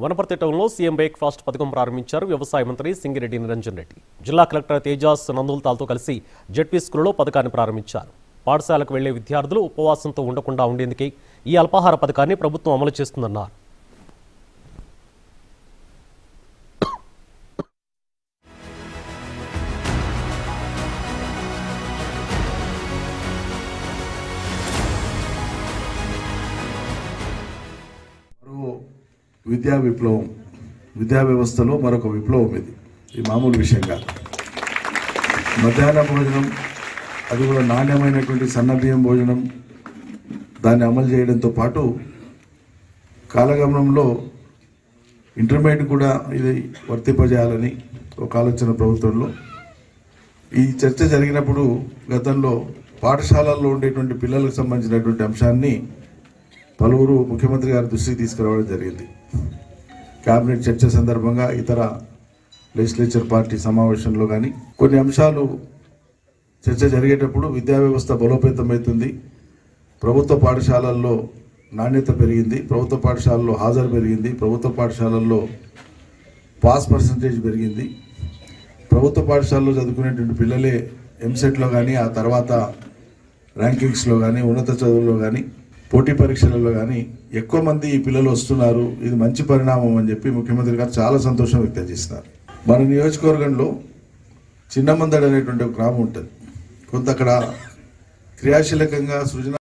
వనపర్తి టౌన్లో CM breakfast పథకం ప్రారంభించారు వ్యవసాయ మంత్రి సింగిరెడ్డి నిరంజన్ రెడ్డి జిల్లా కలెక్టర్ తేజాస్ నందుల్తాల్తో కలిసి జెడ్పీ స్కూల్లో పథకాన్ని ప్రారంభించారు పాఠశాలకు వెళ్లే విద్యార్థులు ఉపవాసంతో ఉండకుండా ఉండేందుకే ఈ అల్పాహార పథకాన్ని ప్రభుత్వం అమలు చేస్తుందన్నారు మరో విద్యా విప్లవం విద్యా వ్యవస్థలో మరొక విప్లవం ఇది ఈ మామూలు విషయం కాదు మధ్యాహ్న భోజనం అది కూడా నాణ్యమైనటువంటి సన్నబియ్యం భోజనం దాన్ని అమలు చేయడంతో పాటు కాలగమనంలో ఇంటర్మీడియట్ కూడా ఇది వర్తింపజేయాలని ఒక ఆలోచన ప్రభుత్వంలో ఈ చర్చ జరిగినప్పుడు గతంలో పాఠశాలల్లో ఉండేటువంటి పిల్లలకు సంబంధించినటువంటి అంశాన్ని పలువురు ముఖ్యమంత్రి గారి దృష్టికి తీసుకురావడం జరిగింది కేబినెట్ చర్చ సందర్భంగా ఇతర లెజిస్లేచర్ పార్టీ సమావేశంలో కానీ కొన్ని అంశాలు చర్చ జరిగేటప్పుడు విద్యా వ్యవస్థ బలోపేతమవుతుంది ప్రభుత్వ పాఠశాలల్లో నాణ్యత పెరిగింది ప్రభుత్వ పాఠశాలల్లో హాజరు పెరిగింది ప్రభుత్వ పాఠశాలల్లో పాస్ పర్సంటేజ్ పెరిగింది ప్రభుత్వ పాఠశాలలో చదువుకునేటువంటి పిల్లలే ఎంసెట్లో కానీ ఆ తర్వాత ర్యాంకింగ్స్లో కానీ ఉన్నత చదువుల్లో కానీ పోటీ పరీక్షలలో కానీ ఎక్కువ మంది ఈ పిల్లలు వస్తున్నారు ఇది మంచి పరిణామం అని చెప్పి ముఖ్యమంత్రి గారు చాలా సంతోషం వ్యక్తం చేస్తున్నారు మన నియోజకవర్గంలో చిన్నమందడి అనేటువంటి ఒక గ్రామం ఉంటుంది కొంత అక్కడ క్రియాశీలకంగా సృజన